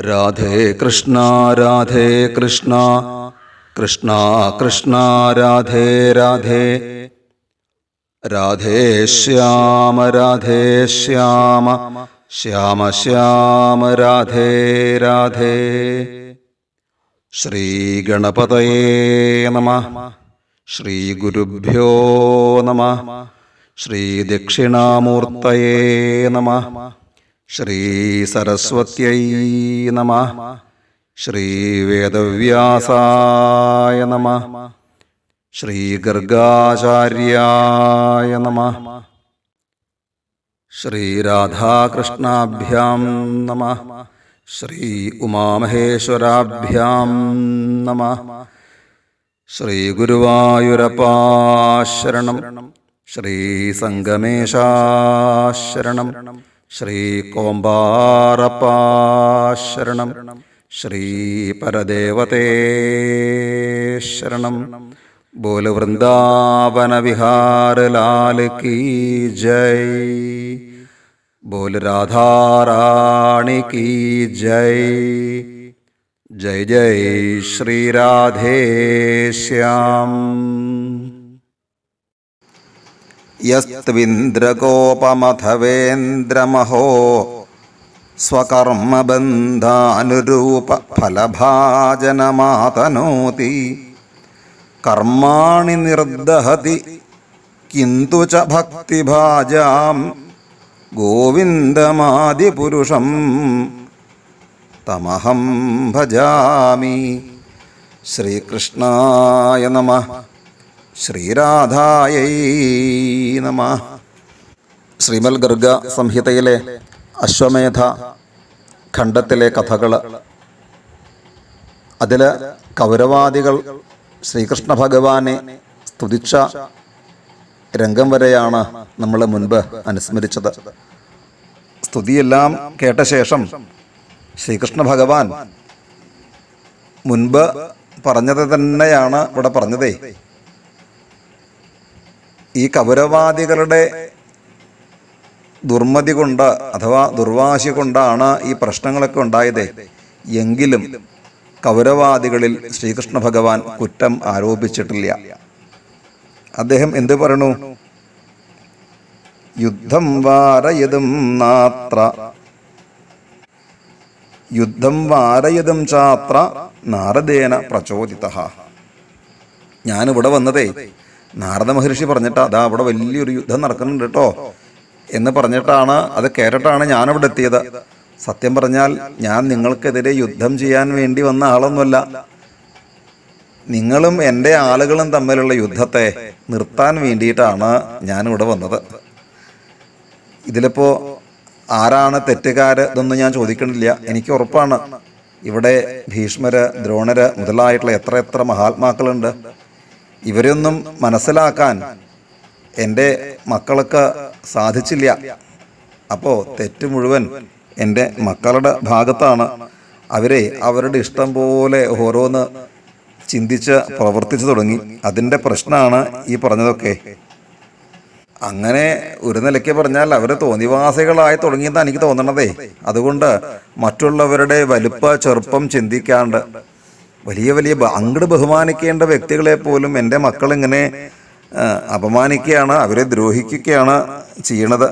രാധേ കൃഷ്ണ രാധേ കൃഷ്ണ കൃഷ്ണ കൃഷ്ണ രാധേ രാധേ രാധേ ശ്യാമ രാധേ ശ്യാമ ശ്യാമ ശ്യാമ രാധേ രാധേ ശ്രീഗണപതയേ നമ ശ്രീഗുരുഭ്യോ നമ ശ്രീദക്ഷിണാമൂർത്തയേ നമ ശ്രീസരസ്വത്यै നമ ശ്രീവേദവ്യാസായ നമ ശ്രീഗർഗാചാര്യായ നമ ശ്രീരാധാകൃഷ്ണാഭ്യാം നമ ശ്രീ ഉമാമഹേശ്വരാഭ്യാം നമ ശ്രീഗുരുവായൂരപ്പാശരണം ശ്രീസംഗമേശാശരണം ശ്രീകോമ്പാറപ്പാശരണം ശ്രീപരദേവതേ ശരണം ബോല വൃന്ദാവന വിഹാര ലാൽ കീ ജയ് ബോല രാധാറാണി കീ ജയ് ജയ് ജയ് ശ്രീരാധേശ്യാം യസ്ത്വിന്ദ്രകോപമഥവേന്ദ്രമഹോ സ്വകർമ്മബന്ധാനുരൂപ ഫലഭാജനമാതനോതി കർമാണി നിർദഹതി കിന്തു ച ഭക്തിഭാജാം ഗോവിന്ദമാദിപുരുഷം തമഹം ഭജാമി ശ്രീകൃഷ്ണായ നമ ശ്രീരാധായൈ നമ ശ്രീമൽ ഗർഗ സംഹിതയിലെ അശ്വമേധ ഖണ്ഡത്തിലെ കഥകൾ അതിൽ കൗരവാദികൾ ശ്രീകൃഷ്ണ ഭഗവാനെ സ്തുതിച്ച രംഗം വരെയാണ് നമ്മൾ മുൻപ് അനുസ്മരിച്ചത് സ്തുതിയെല്ലാം കേട്ട ശേഷം ശ്രീകൃഷ്ണ ഭഗവാൻ മുൻപ് പറഞ്ഞത് തന്നെയാണ് ഇവിടെ പറഞ്ഞതേ ഈ കൗരവാദികളുടെ ദുർമതി കൊണ്ട് അഥവാ ദുർവാശി കൊണ്ടാണ് ഈ പ്രശ്നങ്ങളൊക്കെ ഉണ്ടായത് എങ്കിലും കൗരവാദികളിൽ ശ്രീകൃഷ്ണ ഭഗവാൻ കുറ്റം ആരോപിച്ചിട്ടില്ല അദ്ദേഹം എന്ത് പറയണു യുദ്ധം വാരയതും നാത്ര യുദ്ധം വാരയതും ചാത്ര നാരദേന പ്രചോദിത ഞാനിവിടെ വന്നതേ നാരദ മഹർഷി പറഞ്ഞിട്ടാ അതാ അവിടെ വലിയൊരു യുദ്ധം നടക്കുന്നുണ്ട് കേട്ടോ എന്ന് പറഞ്ഞിട്ടാണ് അത് കേട്ടിട്ടാണ് ഞാനിവിടെ എത്തിയത് സത്യം പറഞ്ഞാൽ ഞാൻ നിങ്ങൾക്കെതിരെ യുദ്ധം ചെയ്യാൻ വേണ്ടി വന്ന ആളൊന്നുമല്ല നിങ്ങളും എൻ്റെ ആളുകളും തമ്മിലുള്ള യുദ്ധത്തെ നിർത്താൻ വേണ്ടിയിട്ടാണ് ഞാനിവിടെ വന്നത് ഇതിലിപ്പോൾ ആരാണ് തെറ്റുകാര് ഇതൊന്നും ഞാൻ ചോദിക്കണില്ല എനിക്ക് ഉറപ്പാണ് ഇവിടെ ഭീഷ്മര് ദ്രോണര് മുതലായിട്ടുള്ള എത്ര എത്ര മഹാത്മാക്കളുണ്ട് ഇവരൊന്നും മനസ്സിലാക്കാൻ എൻ്റെ മക്കൾക്ക് സാധിച്ചില്ല അപ്പോൾ തെറ്റ് മുഴുവൻ എൻ്റെ മക്കളുടെ ഭാഗത്താണ് അവരെ അവരുടെ ഇഷ്ടം പോലെ ഓരോന്ന് ചിന്തിച്ച് പ്രവർത്തിച്ചു തുടങ്ങി അതിൻ്റെ പ്രശ്നമാണ് ഈ പറഞ്ഞതൊക്കെ അങ്ങനെ ഒരു നിലയ്ക്ക് പറഞ്ഞാൽ അവർ തോന്നിവാസികളായി തുടങ്ങിയെന്നാണ് എനിക്ക് തോന്നണതേ അതുകൊണ്ട് മറ്റുള്ളവരുടെ വലുപ്പ ചെറുപ്പം ചിന്തിക്കാണ്ട് വലിയ വലിയ ബ- അങ്ങട് ബഹുമാനിക്കേണ്ട വ്യക്തികളെ പോലും എൻ്റെ മക്കൾ ഇങ്ങനെ ആ, അപമാനിക്കുകയാണ് അവരെ ദ്രോഹിക്കുകയാണ് ചെയ്യണത്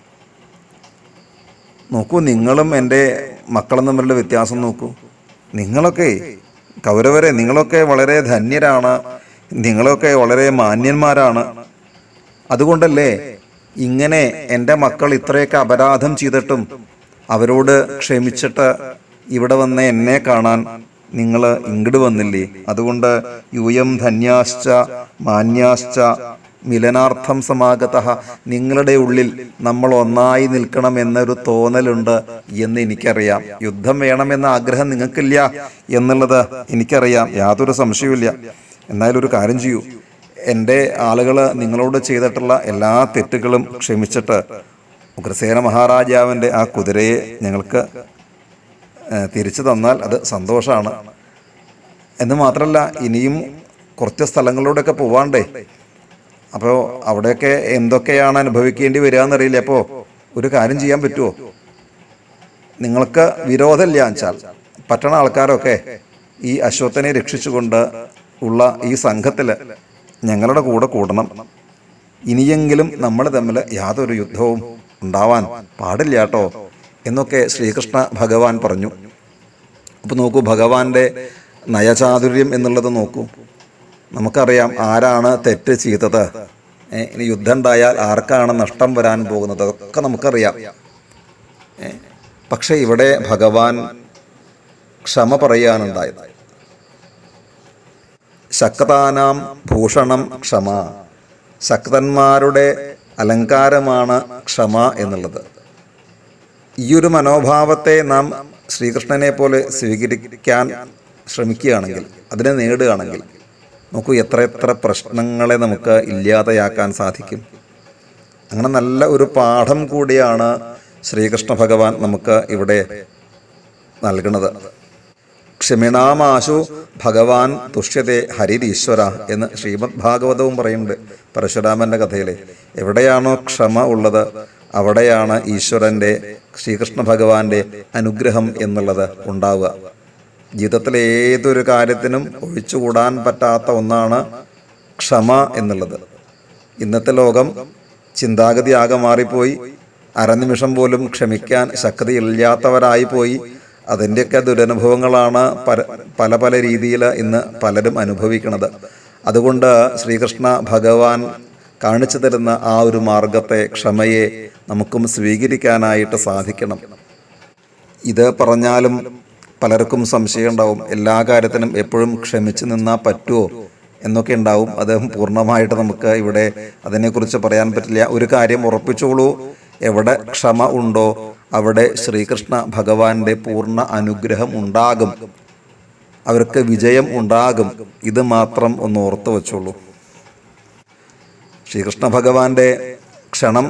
നോക്കൂ നിങ്ങളും എൻ്റെ മക്കളും തമ്മിലുള്ള വ്യത്യാസം നോക്കൂ നിങ്ങളൊക്കെ കൗരവരെ നിങ്ങളൊക്കെ വളരെ ധന്യരാണ് നിങ്ങളൊക്കെ വളരെ മാന്യന്മാരാണ് അതുകൊണ്ടല്ലേ ഇങ്ങനെ എൻ്റെ മക്കൾ ഇത്രയൊക്കെ അപരാധം ചെയ്തിട്ടും അവരോട് ക്ഷമിച്ചിട്ട് ഇവിടെ വന്ന് എന്നെ കാണാൻ നിങ്ങൾ ഇങ്ങോട്ട് വന്നില്ലേ അതുകൊണ്ട് യൂയം ധന്യാശ്ച മാന്യാശ്ച മിലനാർത്ഥം സമാഗത നിങ്ങളുടെ ഉള്ളിൽ നമ്മൾ ഒന്നായി നിൽക്കണം എന്നൊരു തോന്നലുണ്ട് എന്ന് എനിക്കറിയാം യുദ്ധം വേണമെന്ന ആഗ്രഹം നിങ്ങൾക്കില്ല എന്നുള്ളത് എനിക്കറിയാം യാതൊരു സംശയവുമില്ല എന്നാലും ഒരു കാര്യം ചെയ്യൂ എൻ്റെ ആളുകൾ നിങ്ങളോട് ചെയ്തിട്ടുള്ള എല്ലാ തെറ്റുകളും ക്ഷമിച്ചിട്ട് ഉഗ്രസേന മഹാരാജാവിൻ്റെ ആ കുതിരയെ ഞങ്ങൾക്ക് ഏഹ്, തിരിച്ചു തന്നാൽ അത് സന്തോഷമാണ് എന്ന് മാത്രമല്ല ഇനിയും കുറച്ച് സ്ഥലങ്ങളിലൂടെയൊക്കെ പോവാണ്ടേ അപ്പോൾ അവിടെയൊക്കെ എന്തൊക്കെയാണ് അനുഭവിക്കേണ്ടി വരിക എന്നറിയില്ല അപ്പോൾ ഒരു കാര്യം ചെയ്യാൻ പറ്റുമോ നിങ്ങൾക്ക് വിരോധമില്ല വെച്ചാൽ പറ്റണ ആൾക്കാരൊക്കെ ഈ അശ്വത്തിനെ രക്ഷിച്ചുകൊണ്ട് ഉള്ള ഈ സംഘത്തിൽ ഞങ്ങളുടെ കൂടെ കൂടണം ഇനിയെങ്കിലും നമ്മൾ തമ്മിൽ യാതൊരു യുദ്ധവും ഉണ്ടാവാൻ പാടില്ല കേട്ടോ എന്നൊക്കെ ശ്രീകൃഷ്ണ ഭഗവാൻ പറഞ്ഞു അപ്പോൾ നോക്കൂ ഭഗവാന്റെ നയചാതുര്യം എന്നുള്ളത് നോക്കൂ നമുക്കറിയാം ആരാണ് തെറ്റ് ചെയ്തത് ഏ, ഇനി യുദ്ധം ഉണ്ടായാൽ ആർക്കാണ് നഷ്ടം വരാൻ പോകുന്നത് അതൊക്കെ നമുക്കറിയാം ഏ, പക്ഷേ ഇവിടെ ഭഗവാൻ ക്ഷമ പറയാനുണ്ടായത് ശക്താനാം ഭൂഷണം ക്ഷമ ശക്തന്മാരുടെ അലങ്കാരമാണ് ക്ഷമ എന്നുള്ളത് ഈ ഒരു മനോഭാവത്തെ നാം ശ്രീകൃഷ്ണനെ പോലെ സ്വീകരിക്കാൻ ശ്രമിക്കുകയാണെങ്കിൽ അതിനെ നേടുകയാണെങ്കിൽ നോക്കൂ എത്ര എത്ര പ്രശ്നങ്ങളെ നമുക്ക് ഇല്ലാതെയാക്കാൻ സാധിക്കും അങ്ങനെ നല്ല ഒരു പാഠം കൂടിയാണ് ശ്രീകൃഷ്ണ ഭഗവാൻ നമുക്ക് ഇവിടെ നൽകുന്നത് ക്ഷമിണാമാശു ഭഗവാൻ തുഷ്യത്തെ ഹരിരീശ്വര എന്ന് ശ്രീമദ് ഭാഗവതവും പറയുന്നുണ്ട് പരശുരാമന്റെ കഥയിലെ എവിടെയാണോ ക്ഷമ ഉള്ളത് അവിടെയാണ് ഈശ്വരന്റെ ശ്രീകൃഷ്ണ ഭഗവാന്റെ അനുഗ്രഹം എന്നുള്ളത് ഉണ്ടാവുക ജീവിതത്തിലെ ഏതൊരു കാര്യത്തിനും ഒഴിച്ചുകൂടാൻ പറ്റാത്ത ഒന്നാണ് ക്ഷമ എന്നുള്ളത് ഇന്നത്തെ ലോകം ചിന്താഗതി ആകെ മാറിപ്പോയി അരനിമിഷം പോലും ക്ഷമിക്കാൻ ശക്തിയില്ലാത്തവരായി പോയി അതിൻ്റെയൊക്കെ ദുരനുഭവങ്ങളാണ് പല പല പല രീതിയിൽ ഇന്ന് പലരും അനുഭവിക്കുന്നത് അതുകൊണ്ട് ശ്രീകൃഷ്ണ ഭഗവാൻ കാണിച്ചു തരുന്ന ആ ഒരു മാർഗത്തെ ക്ഷമയെ നമുക്കും സ്വീകരിക്കാനായിട്ട് സാധിക്കണം ഇത് പറഞ്ഞാലും പലർക്കും സംശയം ഉണ്ടാവും എല്ലാ കാര്യത്തിനും എപ്പോഴും ക്ഷമിച്ചു നിന്നാൽ പറ്റുമോ എന്നൊക്കെ ഉണ്ടാവും അത് പൂർണ്ണമായിട്ട് നമുക്ക് ഇവിടെ അതിനെക്കുറിച്ച് പറയാൻ പറ്റില്ല ഒരു കാര്യം ഉറപ്പിച്ചോളൂ എവിടെ ക്ഷമ ഉണ്ടോ അവിടെ ശ്രീകൃഷ്ണ ഭഗവാന്റെ പൂർണ്ണ അനുഗ്രഹം ഉണ്ടാകും അവർക്ക് വിജയം ഉണ്ടാകും ഇത് മാത്രം ഒന്ന് ഓർത്തു വെച്ചോളൂ ശ്രീകൃഷ്ണ ഭഗവാന്റെ ക്ഷണം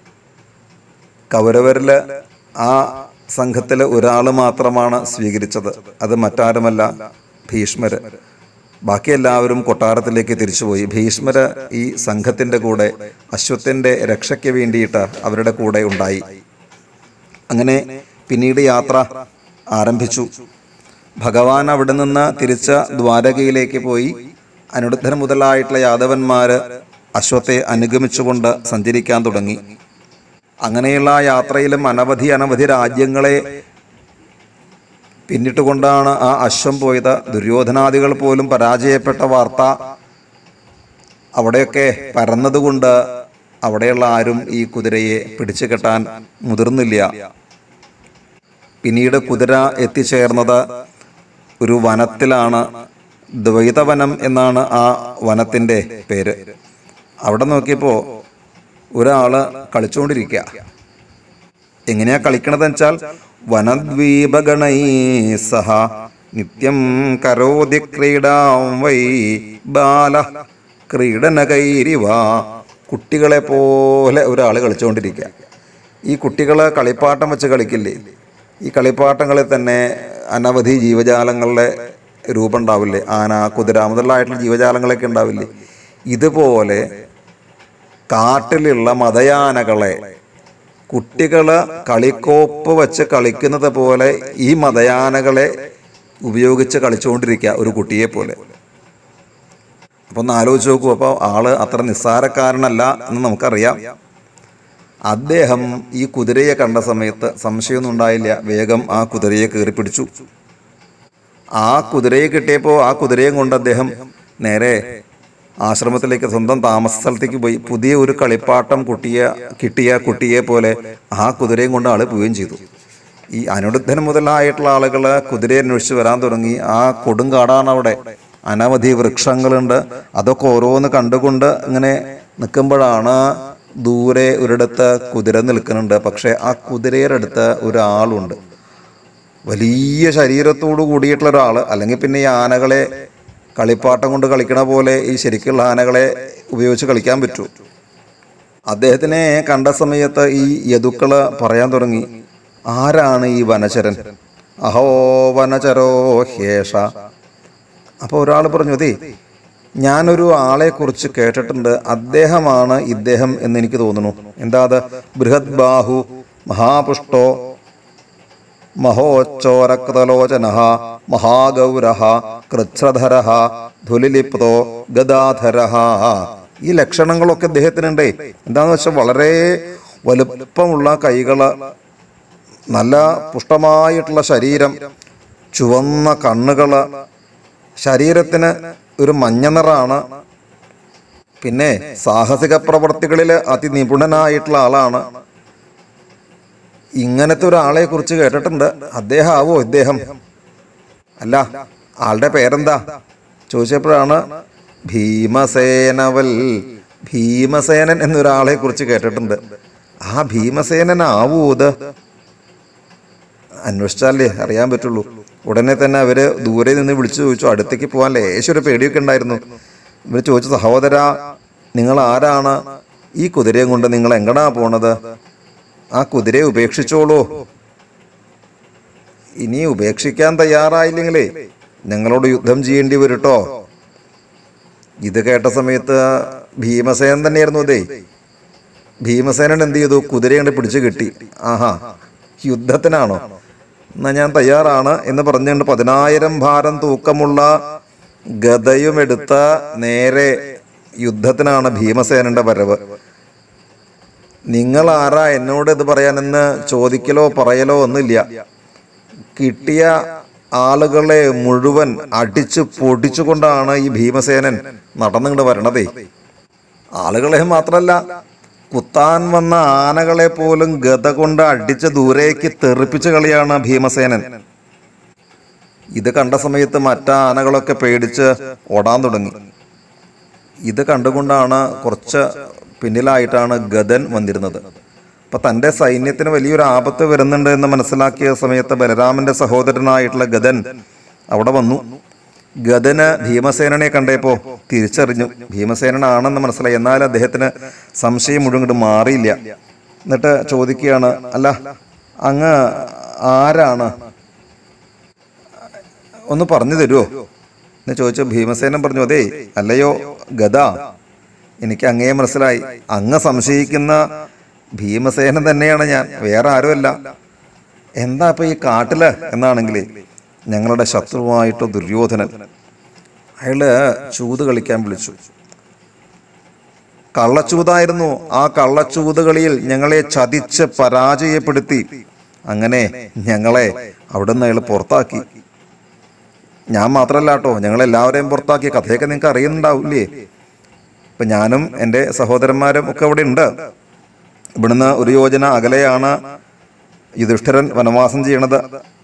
കൗരവരിൽ ആ സംഘത്തിൽ ഒരാൾ മാത്രമാണ് സ്വീകരിച്ചത് അത് മറ്റാരുമല്ല ഭീഷ്മര് ബാക്കി എല്ലാവരും കൊട്ടാരത്തിലേക്ക് തിരിച്ചുപോയി ഭീഷ്മര് ഈ സംഘത്തിന്റെ കൂടെ അശ്വത്തിന്റെ രക്ഷയ്ക്ക് വേണ്ടിയിട്ട് അവരുടെ കൂടെ ഉണ്ടായി അങ്ങനെ പിന്നീട് യാത്ര ആരംഭിച്ചു ഭഗവാൻ അവിടെ നിന്ന് തിരിച്ച് ദ്വാരകയിലേക്ക് പോയി അനുരുദ്ധൻ മുതലായിട്ടുള്ള യാദവന്മാര് അശ്വത്തെ അനുഗമിച്ചുകൊണ്ട് സഞ്ചരിക്കാൻ തുടങ്ങി അങ്ങനെയുള്ള ആ യാത്രയിലും അനവധി അനവധി രാജ്യങ്ങളെ പിന്നിട്ടുകൊണ്ടാണ് ആ അശ്വം പോയത് ദുര്യോധനാദികൾ പോലും പരാജയപ്പെട്ട വാർത്ത അവിടെയൊക്കെ പരന്നതുകൊണ്ട് അവിടെയുള്ള ആരും ഈ കുതിരയെ പിടിച്ചു കെട്ടാൻ മുതിർന്നില്ല പിന്നീട് കുതിര എത്തിച്ചേർന്നത് ഒരു വനത്തിലാണ് ദ്വൈതവനം എന്നാണ് ആ വനത്തിൻ്റെ പേര് അവിടെ നോക്കിയപ്പോൾ ഒരാള് കളിച്ചുകൊണ്ടിരിക്കുക എങ്ങനെയാ കളിക്കണതെന്ന് വെച്ചാൽ വനദ്വീപഗണൈ സഹ നിത്യം കരോതി ക്രീഡാം വൈ ബാല ക്രീഡനകൈരിവ കുട്ടികളെ പോലെ ഒരാൾ കളിച്ചുകൊണ്ടിരിക്കുക ഈ കുട്ടികൾ കളിപ്പാട്ടം വെച്ച് കളിക്കില്ലേ ഈ കളിപ്പാട്ടങ്ങളിൽ തന്നെ അനവധി ജീവജാലങ്ങളുടെ രൂപം ഉണ്ടാവില്ലേ ആന കുതിര മുതലായിട്ടുള്ള ജീവജാലങ്ങളൊക്കെ ഉണ്ടാവില്ലേ ഇതുപോലെ കാട്ടിലുള്ള മതയാനകളെ കുട്ടികൾ കളിക്കോപ്പ് വെച്ച് കളിക്കുന്നത് പോലെ ഈ മതയാനകളെ ഉപയോഗിച്ച് കളിച്ചുകൊണ്ടിരിക്കുക ഒരു കുട്ടിയെ പോലെ അപ്പൊ ഒന്ന് ആലോചിച്ച് നോക്കൂ അപ്പോൾ ആള് അത്ര നിസ്സാരക്കാരനല്ല എന്ന് നമുക്കറിയാം അദ്ദേഹം ഈ കുതിരയെ കണ്ട സമയത്ത് സംശയമൊന്നും ഉണ്ടായില്ല വേഗം ആ കുതിരയെ കയറി പിടിച്ചു ആ കുതിരയെ കിട്ടിയപ്പോൾ ആ കുതിരയും കൊണ്ട് അദ്ദേഹം നേരെ ആശ്രമത്തിലേക്ക് സ്വന്തം താമസ സ്ഥലത്തേക്ക് പോയി പുതിയ ഒരു കളിപ്പാട്ടം കുട്ടിയെ കിട്ടിയ കുട്ടിയെ പോലെ ആ കുതിരയും കൊണ്ട് ആള് പോവുകയും ചെയ്തു ഈ അനുടുദ്ധൻ മുതലായിട്ടുള്ള ആളുകൾ കുതിരയെ അന്വേഷിച്ച് വരാൻ തുടങ്ങി ആ കൊടുങ്കാടാണ് അവിടെ അനവധി വൃക്ഷങ്ങളുണ്ട് അതൊക്കെ ഓരോന്ന് കണ്ടുകൊണ്ട് ഇങ്ങനെ നിൽക്കുമ്പോഴാണ് ദൂരെ ഒരിടത്ത് കുതിര നിൽക്കുന്നുണ്ട് പക്ഷെ ആ കുതിരയുടെ അടുത്ത് ഒരാളുണ്ട് വലിയ ശരീരത്തോട് കൂടിയിട്ടുള്ള ഒരാൾ അല്ലെങ്കിൽ പിന്നെ ഈ ആനകളെ കളിപ്പാട്ടം കൊണ്ട് കളിക്കണ പോലെ ഈ ശരിക്കുള്ള ആനകളെ ഉപയോഗിച്ച് കളിക്കാൻ പറ്റൂ അദ്ദേഹത്തിനെ കണ്ട സമയത്ത് ഈ യദുക്കള് പറയാൻ തുടങ്ങി ആരാണ് ഈ വനചരൻ അഹോ വനചരോ ഹേഷ അപ്പോൾ ഒരാൾ പറഞ്ഞു അതെ ഞാനൊരു ആളെ കുറിച്ച് കേട്ടിട്ടുണ്ട് അദ്ദേഹമാണ് ഇദ്ദേഹം എന്ന് എനിക്ക് തോന്നുന്നു എന്താ അത് ബൃഹത് ബാഹു മഹാപുഷ്ടോ മഹോച്ചോരക്തലോചന മഹാഗൗര കൃച്ഛധര ധുലിലിപ്തോ ഗദാധര ഈ ലക്ഷണങ്ങളൊക്കെ അദ്ദേഹത്തിനുണ്ട് എന്താന്ന് വെച്ചാൽ വളരെ വലുപ്പമുള്ള കൈകള് നല്ല പുഷ്ടമായിട്ടുള്ള ശരീരം ചുവന്ന കണ്ണുകള് ശരീരത്തിന് ഒരു മഞ്ഞ നിറാണ് പിന്നെ സാഹസിക പ്രവർത്തികളിൽ അതിനിപുണനായിട്ടുള്ള ആളാണ് ഇങ്ങനത്തെ ഒരാളെ കുറിച്ച് കേട്ടിട്ടുണ്ട് അദ്ദേഹം ആവോ ഇദ്ദേഹം അല്ല ആളുടെ പേരെന്താ ചോദിച്ചപ്പോഴാണ് ഭീമസേനവൽ ഭീമസേനൻ എന്നൊരാളെ കുറിച്ച് കേട്ടിട്ടുണ്ട് ആ ഭീമസേനൻ ആവൂ ഇത് അന്വേഷിച്ചാലേ അറിയാൻ പറ്റുള്ളൂ ഉടനെ തന്നെ അവര് ദൂരെ നിന്ന് വിളിച്ചു ചോദിച്ചു അടുത്തേക്ക് പോകാൻ ലേശം ഒരു പേടിയൊക്കെ ഉണ്ടായിരുന്നു ഇവർ ചോദിച്ചു സഹോദര നിങ്ങൾ ആരാണ് ഈ കുതിരയും കൊണ്ട് നിങ്ങൾ എങ്ങടാ പോണത് ആ കുതിരയെ ഉപേക്ഷിച്ചോളൂ ഇനി ഉപേക്ഷിക്കാൻ തയ്യാറായില്ലെങ്കിലേ ഞങ്ങളോട് യുദ്ധം ചെയ്യേണ്ടി വരട്ടോ ഇത് കേട്ട സമയത്ത് ഭീമസേനൻ തന്നെയായിരുന്നു അതേ ഭീമസേനൻ എന്ത് ചെയ്തു കുതിരയെ കണ്ട് പിടിച്ചു കെട്ടി ആഹാ യുദ്ധത്തിനാണോ എന്നാ ഞാൻ തയ്യാറാണ് എന്ന് പറഞ്ഞുകൊണ്ട് പതിനായിരം ഭാരം തൂക്കമുള്ള ഗതയും എടുത്ത നേരെ യുദ്ധത്തിനാണ് ഭീമസേനന്റെ വരവ് നിങ്ങൾ ആരാ എന്നോട് ഇത് പറയാനെന്ന് ചോദിക്കലോ പറയലോ ഒന്നുമില്ല കിട്ടിയ ആളുകളെ മുഴുവൻ അടിച്ചു പൊടിച്ചുകൊണ്ടാണ് ഈ ഭീമസേനൻ നടന്നിങ്ങോട്ട് വരണതേ ആളുകളെ മാത്രല്ല കുത്താൻ വന്ന ആനകളെ പോലും ഗത കൊണ്ട് അടിച്ച് ദൂരേക്ക് തെറിപ്പിച്ച കളിയാണ് ഭീമസേനൻ ഇത് കണ്ട സമയത്ത് മറ്റാ ആനകളൊക്കെ പേടിച്ച് ഓടാൻ തുടങ്ങി ഇത് കണ്ടുകൊണ്ടാണ് കുറച്ച് പിന്നിലായിട്ടാണ് ഗദൻ വന്നിരുന്നത് അപ്പൊ തന്റെ സൈന്യത്തിന് വലിയൊരു ആപത്ത് വരുന്നുണ്ട് എന്ന് മനസ്സിലാക്കിയ സമയത്ത് ബലരാമന്റെ സഹോദരനായിട്ടുള്ള ഗദൻ അവിടെ വന്നു ഗദന് ഭീമസേനനെ കണ്ടപ്പോ തിരിച്ചറിഞ്ഞു ഭീമസേനനാണെന്ന് മനസ്സിലായി എന്നാൽ അദ്ദേഹത്തിന് സംശയം മുഴുവൻ ഇങ്ങോട്ട് മാറിയില്ല എന്നിട്ട് ചോദിക്കുകയാണ് അല്ല അങ്ങ് ആരാണ് ഒന്ന് പറഞ്ഞു തരുമോ എന്ന് ചോദിച്ചു ഭീമസേനൻ പറഞ്ഞു അതേ അല്ലയോ ഗദ എനിക്ക് അങ്ങേ മനസ്സിലായി അങ്ങ് സംശയിക്കുന്ന ഭീമസേനൻ തന്നെയാണ് ഞാൻ വേറെ ആരുമല്ല എന്താ ഇപ്പൊ ഈ കാട്ടില് എന്നാണെങ്കിലേ ഞങ്ങളുടെ ശത്രുവായിട്ട് ദുര്യോധനൻ അയാള് ചൂത് കളിക്കാൻ വിളിച്ചു കള്ളച്ചൂതായിരുന്നു ആ കള്ളച്ചൂത് കളിയിൽ ഞങ്ങളെ ചതിച്ച് പരാജയപ്പെടുത്തി അങ്ങനെ ഞങ്ങളെ അവിടുന്ന് അയാൾ പുറത്താക്കി ഞാൻ മാത്രല്ല കേട്ടോ ഞങ്ങളെല്ലാവരെയും പുറത്താക്കിയ കഥയൊക്കെ നിങ്ങൾക്ക് അറിയുന്നുണ്ടാവില്ലേ ഇപ്പൊ ഞാനും എൻ്റെ സഹോദരന്മാരും ഒക്കെ അവിടെ ഉണ്ട് ഇവിടുന്ന് ഒരു യോജന അകലെയാണ് യുധിഷ്ഠിരൻ വനവാസം ചെയ്യണത്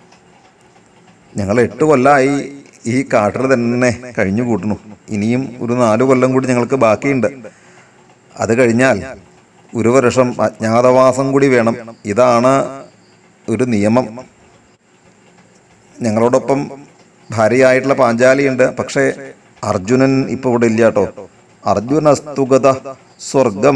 ഞങ്ങൾ എട്ട് കൊല്ലമായി ഈ കാട്ടിൽ തന്നെ കഴിഞ്ഞു കൂട്ടുന്നു ഇനിയും ഒരു നാലു കൊല്ലം കൂടി ഞങ്ങൾക്ക് ബാക്കിയുണ്ട് അത് കഴിഞ്ഞാൽ ഒരു വർഷം അജ്ഞാതവാസം കൂടി വേണം ഇതാണ് ഒരു നിയമം ഞങ്ങളോടൊപ്പം ഭാര്യയായിട്ടുള്ള പാഞ്ചാലിയുണ്ട് പക്ഷേ അർജുനൻ ഇപ്പൊ ഇവിടെ ഇല്ല കേട്ടോ അർജുനസ്തുഗത സ്വർഗം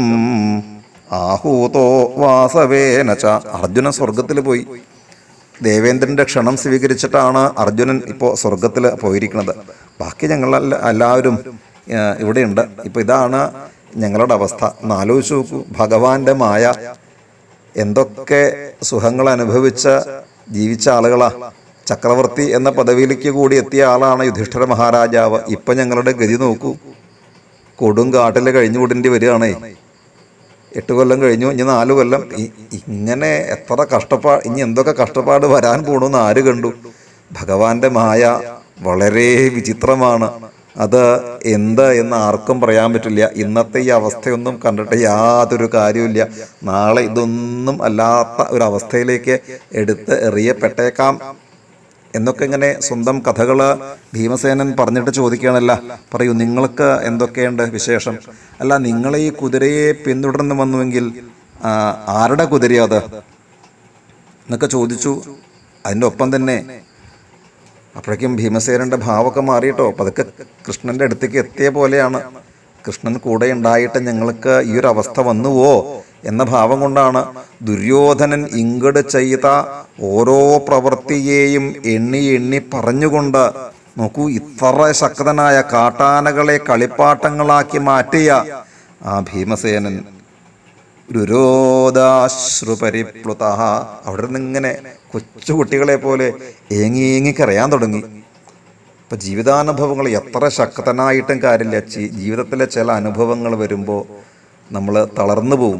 ആഹൂതോ വാസവേനച്ച അർജുനൻ സ്വർഗത്തിൽ പോയി ദേവേന്ദ്രന്റെ ക്ഷണം സ്വീകരിച്ചിട്ടാണ് അർജുനൻ ഇപ്പോൾ സ്വർഗത്തിൽ പോയിരിക്കുന്നത് ബാക്കി ഞങ്ങൾ എല്ലാവരും ആ, ഇവിടെയുണ്ട് ഇപ്പൊ ഇതാണ് ഞങ്ങളുടെ അവസ്ഥ ഒന്ന് ആലോചിച്ച് നോക്കൂ ഭഗവാന്റെ മായ എന്തൊക്കെ സുഖങ്ങൾ അനുഭവിച്ച് ജീവിച്ച ആളുകളാ ചക്രവർത്തി എന്ന പദവിയിലേക്ക് കൂടി എത്തിയ ആളാണ് യുധിഷ്ഠിര മഹാരാജാവ് ഇപ്പൊ ഞങ്ങളുടെ ഗതി നോക്കൂ കൊടും കാട്ടിൽ കഴിഞ്ഞു കൂടേണ്ടി വരികയാണേ എട്ട് കൊല്ലം കഴിഞ്ഞു ഇനി നാല് കൊല്ലം ഇ- ഇങ്ങനെ എത്ര കഷ്ടപ്പാ ഇനി എന്തൊക്കെ കഷ്ടപ്പാട് വരാൻ പോണെന്ന് ആര് കണ്ടു ഭഗവാന്റെ മായ വളരെ വിചിത്രമാണ് അത് എന്ത് എന്ന് ആർക്കും പറയാൻ പറ്റില്ല ഇന്നത്തെ ഈ അവസ്ഥയൊന്നും കണ്ടിട്ട് യാതൊരു കാര്യമില്ല നാളെ ഇതൊന്നും അല്ലാത്ത ഒരു അവസ്ഥയിലേക്ക് എടുത്ത് എറിയപ്പെട്ടേക്കാം എന്നൊക്കെ ഇങ്ങനെ സ്വന്തം കഥകള് ഭീമസേനൻ പറഞ്ഞിട്ട് ചോദിക്കുകയാണല്ല പറയൂ നിങ്ങൾക്ക് എന്തൊക്കെയുണ്ട് വിശേഷം അല്ല നിങ്ങൾ ഈ കുതിരയെ പിന്തുടർന്ന് വന്നുവെങ്കിൽ ആ, ആരുടെ കുതിരയാ അത് എന്നൊക്കെ ചോദിച്ചു അതിൻ്റെ ഒപ്പം തന്നെ അപ്പോഴേക്കും ഭീമസേനന്റെ ഭാവമൊക്കെ മാറിയിട്ടോ പതുക്കെ കൃഷ്ണന്റെ അടുത്തേക്ക് എത്തിയ പോലെയാണ് കൃഷ്ണൻ കൂടെ ഉണ്ടായിട്ട് ഞങ്ങൾക്ക് ഈ ഒരു അവസ്ഥ വന്നുവോ എന്ന ഭാവം കൊണ്ടാണ് ദുര്യോധനൻ ഇങ്ങട് ചെയ്ത ഓരോ പ്രവൃത്തിയെയും എണ്ണി എണ്ണി പറഞ്ഞുകൊണ്ട് നോക്കൂ ഇത്ര ശക്തനായ കാട്ടാനകളെ കളിപ്പാട്ടങ്ങളാക്കി മാറ്റിയ ആ ഭീമസേനൻ രുരോദാശ്രുപരിപ്ലുത അവിടെ നിന്ന് ഇങ്ങനെ കൊച്ചു കുട്ടികളെ പോലെ ഏങ്ങി ഏങ്ങി കരയാൻ തുടങ്ങി ഇപ്പം ജീവിതാനുഭവങ്ങൾ എത്ര ശക്തനായിട്ടും കാര്യമില്ല ചി- ജീവിതത്തിലെ ചില അനുഭവങ്ങൾ വരുമ്പോൾ നമ്മൾ തളർന്നു പോവും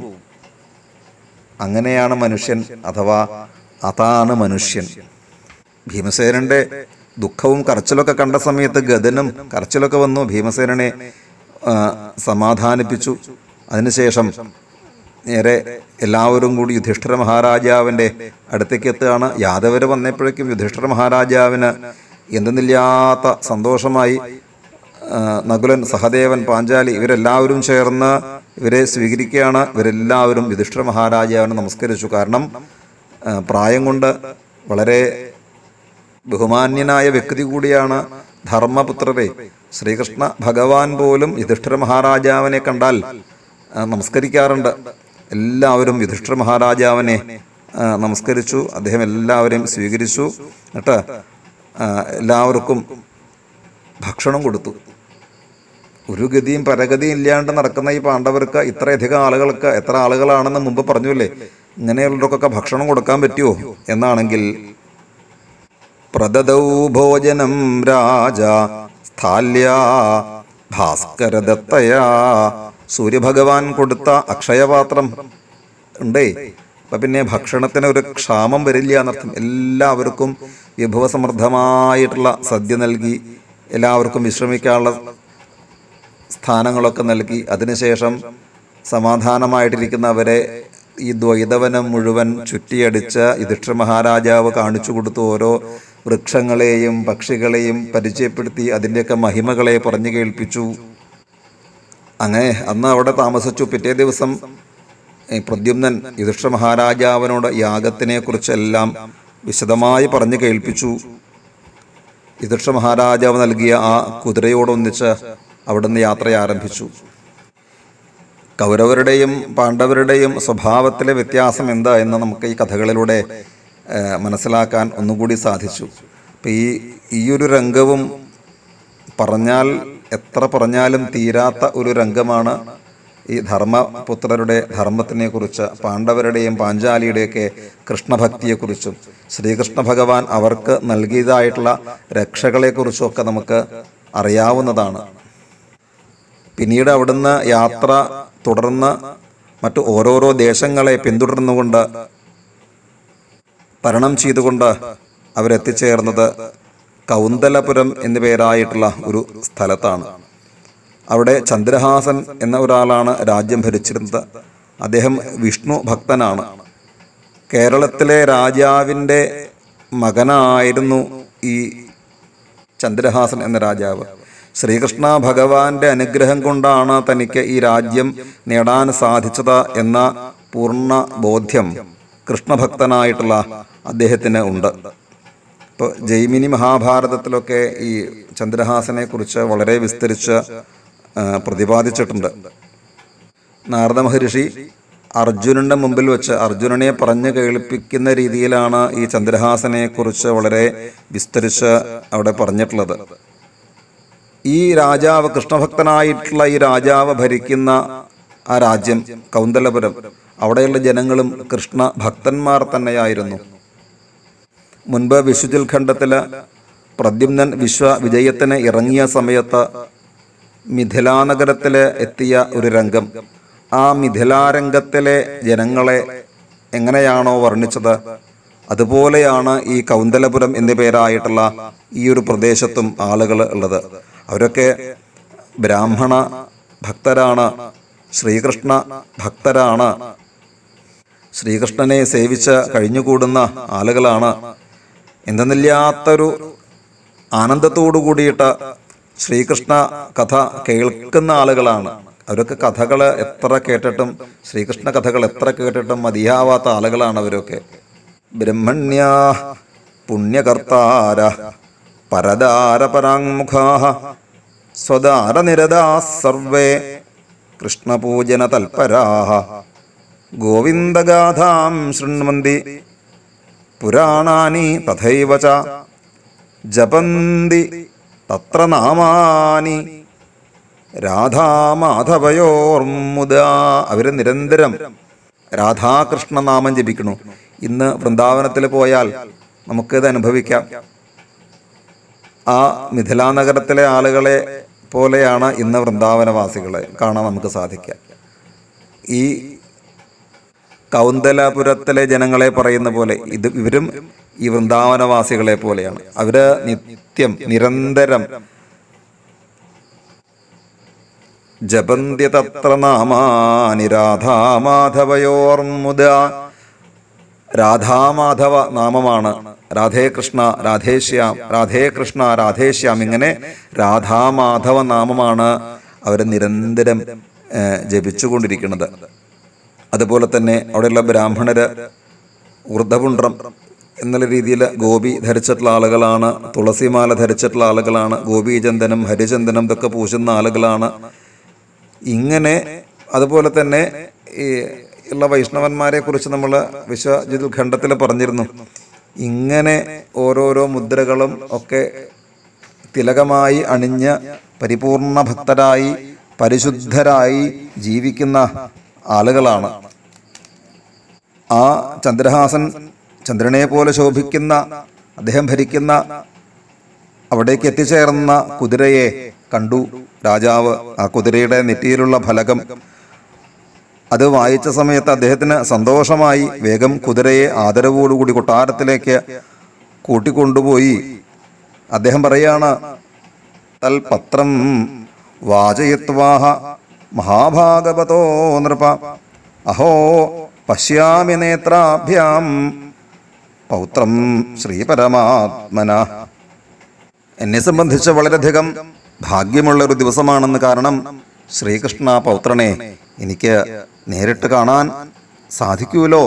അങ്ങനെയാണ് മനുഷ്യൻ അഥവാ അതാണ് മനുഷ്യൻ ഭീമസേനന്റെ ദുഃഖവും കരച്ചിലൊക്കെ കണ്ട സമയത്ത് ഗദനും കരച്ചിലൊക്കെ വന്നു ഭീമസേനനെ ആ, സമാധാനിപ്പിച്ചു അതിനുശേഷം നേരെ എല്ലാവരും കൂടി യുധിഷ്ഠിര മഹാരാജാവിൻ്റെ അടുത്തേക്ക് എത്തുകയാണ് യാദവർ വന്നപ്പോഴേക്കും യുധിഷ്ഠിര മഹാരാജാവിന് എന്തെന്നില്ലാത്ത സന്തോഷമായി ആ, നകുലൻ സഹദേവൻ പാഞ്ചാലി ഇവരെല്ലാവരും ചേർന്ന് ഇവരെ സ്വീകരിക്കുകയാണ് ഇവരെല്ലാവരും യുധിഷ്ഠിര മഹാരാജാവിനെ നമസ്കരിച്ചു കാരണം ആ, പ്രായം കൊണ്ട് വളരെ ബഹുമാന്യനായ വ്യക്തി കൂടിയാണ് ധർമ്മപുത്രരെ ശ്രീകൃഷ്ണ ഭഗവാൻ പോലും യുധിഷ്ഠിര മഹാരാജാവിനെ കണ്ടാൽ ആ, നമസ്കരിക്കാറുണ്ട് എല്ലാവരും യുധിഷ്ഠിര മഹാരാജാവിനെ ആ, നമസ്കരിച്ചു അദ്ദേഹം എല്ലാവരെയും സ്വീകരിച്ചു എന്നിട്ട് ആ, എല്ലാവർക്കും ഭക്ഷണം കൊടുത്തു ഒരു ഗതിയും പരഗതിയും ഇല്ലാണ്ട് നടക്കുന്ന ഈ പാണ്ഡവർക്ക് ഇത്രയധികം ആളുകൾക്ക് എത്ര ആളുകളാണെന്ന് മുമ്പ് പറഞ്ഞില്ലേ ഇങ്ങനെയുള്ളവർക്കൊക്കെ ഭക്ഷണം കൊടുക്കാൻ പറ്റുമോ എന്നാണെങ്കിൽ പ്രദദൗ ഭോജനം രാജ സ്ഥാല്യ ഭാസ്കരദത്തയാ സൂര്യഭഗവാൻ കൊടുത്ത അക്ഷയപാത്രം ഉണ്ടേ അപ്പൊ പിന്നെ ഭക്ഷണത്തിന് ഒരു ക്ഷാമം വരില്ല എന്നർത്ഥം എല്ലാവർക്കും വിഭവസമൃദ്ധമായിട്ടുള്ള സദ്യ നൽകി എല്ലാവർക്കും വിശ്രമിക്കാനുള്ള സ്ഥാനങ്ങളൊക്കെ നൽകി അതിനുശേഷം സമാധാനമായിട്ടിരിക്കുന്നവരെ ഈ ദ്വൈതവനം മുഴുവൻ ചുറ്റിയടിച്ച് യുധിഷ്ഠിര മഹാരാജാവ് കാണിച്ചു കൊടുത്തു ഓരോ വൃക്ഷങ്ങളെയും പക്ഷികളെയും പരിചയപ്പെടുത്തി അതിൻ്റെയൊക്കെ മഹിമകളെ പറഞ്ഞു കേൾപ്പിച്ചു അങ്ങനെ അന്ന് അവിടെ താമസിച്ചു പിറ്റേ ദിവസം ഈ പ്രദ്യുമ്നൻ യുധിഷ്ഠിര മഹാരാജാവിനോട് യാഗത്തിനെ കുറിച്ചെല്ലാം വിശദമായി പറഞ്ഞു കേൾപ്പിച്ചു യുധിഷ്ഠിര മഹാരാജാവ് നൽകിയ ആ കുതിരയോടൊന്നിച്ച് അവിടുന്ന് യാത്ര ആരംഭിച്ചു കൗരവരുടെയും പാണ്ഡവരുടെയും സ്വഭാവത്തിലെ വ്യത്യാസം എന്താ എന്ന് നമുക്ക് ഈ കഥകളിലൂടെ ഏഹ്, മനസ്സിലാക്കാൻ ഒന്നുകൂടി സാധിച്ചു അപ്പം ഈ ഈ ഒരു രംഗവും പറഞ്ഞാൽ എത്ര പറഞ്ഞാലും തീരാത്ത ഒരു രംഗമാണ് ഈ ധർമ്മപുത്രരുടെ ധർമ്മത്തിനെ കുറിച്ച് പാണ്ഡവരുടെയും പാഞ്ചാലിയുടെയൊക്കെ കൃഷ്ണഭക്തിയെക്കുറിച്ചും ശ്രീകൃഷ്ണ ഭഗവാൻ അവർക്ക് നൽകിയതായിട്ടുള്ള രക്ഷകളെക്കുറിച്ചും ഒക്കെ നമുക്ക് അറിയാവുന്നതാണ് പിന്നീട് അവിടുന്ന് യാത്ര തുടർന്ന് മറ്റു ഓരോരോ ദേശങ്ങളെ പിന്തുടർന്നുകൊണ്ട് തരണം ചെയ്തുകൊണ്ട് അവരെത്തിച്ചേർന്നത് കൗന്തലപുരം എന്നു പേരായിട്ടുള്ള ഒരു സ്ഥലത്താണ് അവിടെ ചന്ദ്രഹാസൻ എന്ന ഒരാളാണ് രാജ്യം ഭരിച്ചിരുന്നത് അദ്ദേഹം വിഷ്ണു ഭക്തനാണ് കേരളത്തിലെ രാജാവിൻ്റെ മകനായിരുന്നു ഈ ചന്ദ്രഹാസൻ എന്ന രാജാവ് ശ്രീകൃഷ്ണ ഭഗവാന്റെ അനുഗ്രഹം കൊണ്ടാണ് തനിക്ക് ഈ രാജ്യം നേടാൻ സാധിച്ചത് എന്ന പൂർണ്ണ ബോധ്യം കൃഷ്ണഭക്തനായിട്ടുള്ള അദ്ദേഹത്തിന് ഉണ്ട് ഇപ്പോൾ ജൈമിനി മഹാഭാരതത്തിലൊക്കെ ഈ ചന്ദ്രഹാസനെ കുറിച്ച് വളരെ വിസ്തരിച്ച് ആ, പ്രതിപാദിച്ചിട്ടുണ്ട് നാരദ മഹർഷി അർജുനന്റെ മുമ്പിൽ വെച്ച് അർജുനനെ പറഞ്ഞു കേൾപ്പിക്കുന്ന രീതിയിലാണ് ഈ ചന്ദ്രഹാസനെ കുറിച്ച് വളരെ വിസ്തരിച്ച് അവിടെ പറഞ്ഞിട്ടുള്ളത് ഈ രാജാവ് കൃഷ്ണഭക്തനായിട്ടുള്ള ഈ രാജാവ് ഭരിക്കുന്ന ആ രാജ്യം കൗന്തലപുരം അവിടെയുള്ള ജനങ്ങളും കൃഷ്ണ ഭക്തന്മാർ തന്നെയായിരുന്നു മുൻപ് വിശുചിൽ ഖണ്ഡത്തില് പ്രദ്യുമ്നൻ വിശ്വ വിജയത്തിന് ഇറങ്ങിയ സമയത്ത് മിഥിലാനഗരത്തില് എത്തിയ ഒരു രംഗം ആ മിഥിലാരംഗത്തിലെ ജനങ്ങളെ എങ്ങനെയാണോ വർണ്ണിച്ചത് അതുപോലെയാണ് ഈ കൗന്തലപുരം എന്നു പേരായിട്ടുള്ള ഈ ഒരു പ്രദേശത്തും ആളുകൾ ഉള്ളത് അവരൊക്കെ ബ്രാഹ്മണ ഭക്തരാണ് ശ്രീകൃഷ്ണ ഭക്തരാണ് ശ്രീകൃഷ്ണനെ സേവിച്ച് കഴിഞ്ഞുകൂടുന്ന ആളുകളാണ് എന്തെന്നില്ലാത്തൊരു ആനന്ദത്തോടു കൂടിയിട്ട് ശ്രീകൃഷ്ണ കഥ കേൾക്കുന്ന ആളുകളാണ് അവരൊക്കെ കഥകൾ എത്ര കേട്ടിട്ടും ശ്രീകൃഷ്ണ കഥകൾ എത്ര കേട്ടിട്ടും മതിയാവാത്ത ആളുകളാണ് അവരൊക്കെ ബ്രഹ്മണ്യ പുണ്യകർത്താര പരദാര പരാങ്മുഖാ സ്വദാരനിരതാ സർവേ കൃഷ്ണപൂജന തൽപരാഹ ഗോവിന്ദഗാഥാം ശൃണ്വന്തി പുരാണാനി തഥൈവ ച ജപന്തി തത്ര നാമാനി രാധാമാധവയോർമുദ അവർ നിരന്തരം രാധാകൃഷ്ണ നാമം ജപിക്കണു ഇന്ന് വൃന്ദാവനത്തിൽ പോയാൽ നമുക്കിത് അനുഭവിക്കാം ആ മിഥിലാ നഗരത്തിലെ ആളുകളെ പോലെയാണ് ഇന്ന് വൃന്ദാവനവാസികളെ കാണാൻ നമുക്ക് സാധിക്കുക ഈ കൗന്തലപുരത്തിലെ ജനങ്ങളെ പറയുന്ന പോലെ ഇത് ഇവരും ഈ വൃന്ദാവനവാസികളെ പോലെയാണ് അവര് നിത്യം നിരന്തരം ജപന്തി തത്ര നാമാനി രാധാമാധവയോർമുദ രാധാമാധവ നാമമാണ് രാധേ കൃഷ്ണ രാധേശ്യാം രാധേ കൃഷ്ണ രാധേശ്യാം ഇങ്ങനെ രാധാമാധവ നാമമാണ് അവർ നിരന്തരം ഏഹ്, ജപിച്ചുകൊണ്ടിരിക്കുന്നത് അതുപോലെ തന്നെ അവിടെയുള്ള ബ്രാഹ്മണര് ഊർദ്ധപുണ്ട്രം എന്നുള്ള രീതിയിൽ ഗോപി ധരിച്ചിട്ടുള്ള ആളുകളാണ് തുളസിമാല ധരിച്ചിട്ടുള്ള ആളുകളാണ് ഗോപീചന്ദനം ഹരിചന്ദനം ഇതൊക്കെ പൂശുന്ന ആളുകളാണ് ഇങ്ങനെ അതുപോലെ തന്നെ ഈ ഉള്ള വൈഷ്ണവന്മാരെ കുറിച്ച് നമ്മൾ വിശ്വജിത് ഖണ്ഡത്തിൽ പറഞ്ഞിരുന്നു ഇങ്ങനെ ഓരോരോ മുദ്രകളും ഒക്കെ തിലകമായി അണിഞ്ഞ് പരിപൂർണ ഭക്തരായി പരിശുദ്ധരായി ജീവിക്കുന്ന ആളുകളാണ് ആ ചന്ദ്രഹാസൻ ചന്ദ്രനെ പോലെ ശോഭിക്കുന്ന അദ്ദേഹം ഭരിക്കുന്ന അവിടേക്ക് എത്തിച്ചേർന്ന കുതിരയെ കണ്ടു രാജാവ് ആ കുതിരയുടെ നെറ്റിയിലുള്ള ഫലകം അത് വായിച്ച സമയത്ത് അദ്ദേഹത്തിന് സന്തോഷമായി വേഗം കുതിരയെ ആദരവോടുകൂടി കൊട്ടാരത്തിലേക്ക് കൂട്ടിക്കൊണ്ടുപോയി അദ്ദേഹം പറയാണ് തൽപത്രം വാചയത്വാഹ മഹാഭാഗവതോ നൃപ അഹോ പശ്യാമി നേത്രാഭ്യാം പൗത്രം ശ്രീപരമാത്മന എന്നെ സംബന്ധിച്ച് വളരെയധികം ഭാഗ്യമുള്ള ഒരു ദിവസമാണെന്ന് കാരണം ശ്രീകൃഷ്ണ പൗത്രനെ എനിക്ക് നേരിട്ട് കാണാൻ സാധിക്കൂലോ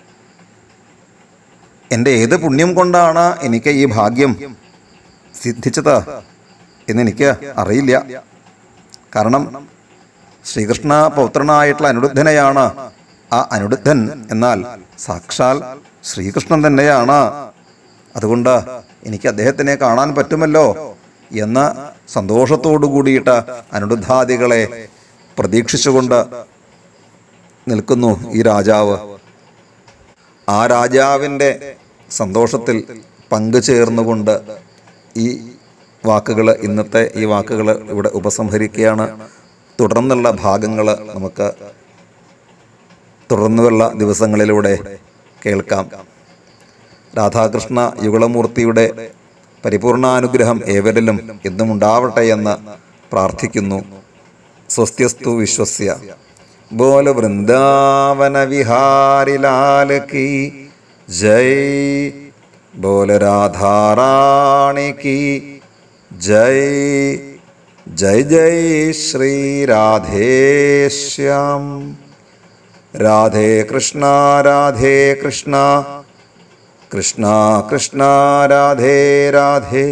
എൻ്റെ ഏത് പുണ്യം കൊണ്ടാണ് എനിക്ക് ഈ ഭാഗ്യം സിദ്ധിച്ചത് എന്നെനിക്ക് അറിയില്ല കാരണം ശ്രീകൃഷ്ണ പൗത്രനായിട്ടുള്ള അനുരുദ്ധനെയാണ് ആ അനുരുദ്ധൻ എന്നാൽ സാക്ഷാൽ ശ്രീകൃഷ്ണൻ തന്നെയാണ് അതുകൊണ്ട് എനിക്ക് അദ്ദേഹത്തിനെ കാണാൻ പറ്റുമല്ലോ എന്ന സന്തോഷത്തോടു കൂടിയിട്ട് അനുരുദ്ധാദികളെ പ്രതീക്ഷിച്ചുകൊണ്ട് നിൽക്കുന്നു ഈ രാജാവ് ആ രാജാവിൻ്റെ സന്തോഷത്തിൽ പങ്കുചേർന്നുകൊണ്ട് ഈ വാക്കുകൾ ഇന്നത്തെ ഈ വാക്കുകൾ ഇവിടെ ഉപസംഹരിക്കുകയാണ് തുടർന്നുള്ള ഭാഗങ്ങൾ നമുക്ക് തുടർന്നുള്ള ദിവസങ്ങളിലൂടെ കേൾക്കാം രാധാകൃഷ്ണ യുഗളമൂർത്തിയുടെ പരിപൂർണാനുഗ്രഹം ഏവരിലും എന്നും ഉണ്ടാവട്ടെ എന്ന് പ്രാർത്ഥിക്കുന്നു സ്വസ്ത്യസ്തു വിശ്വസ്യ ബോല വൃന്ദാവന വിഹാരി ലാൽ കി ജയ് ബോല രാധാറാണി കി ജയ് ജയ് ജയ് ശ്രീ രാധേശ്യാം രാധേ കൃഷ്ണ രാധേ കൃഷ്ണ കൃഷ്ണ കൃഷ്ണ രാധേ രാധേ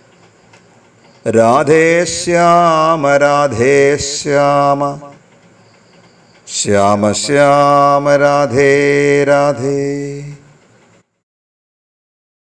രാധേ ശ്യാമ രാധേ ശ്യാമ ശ്യാമ ശ്യാമ രാധേ രാധേ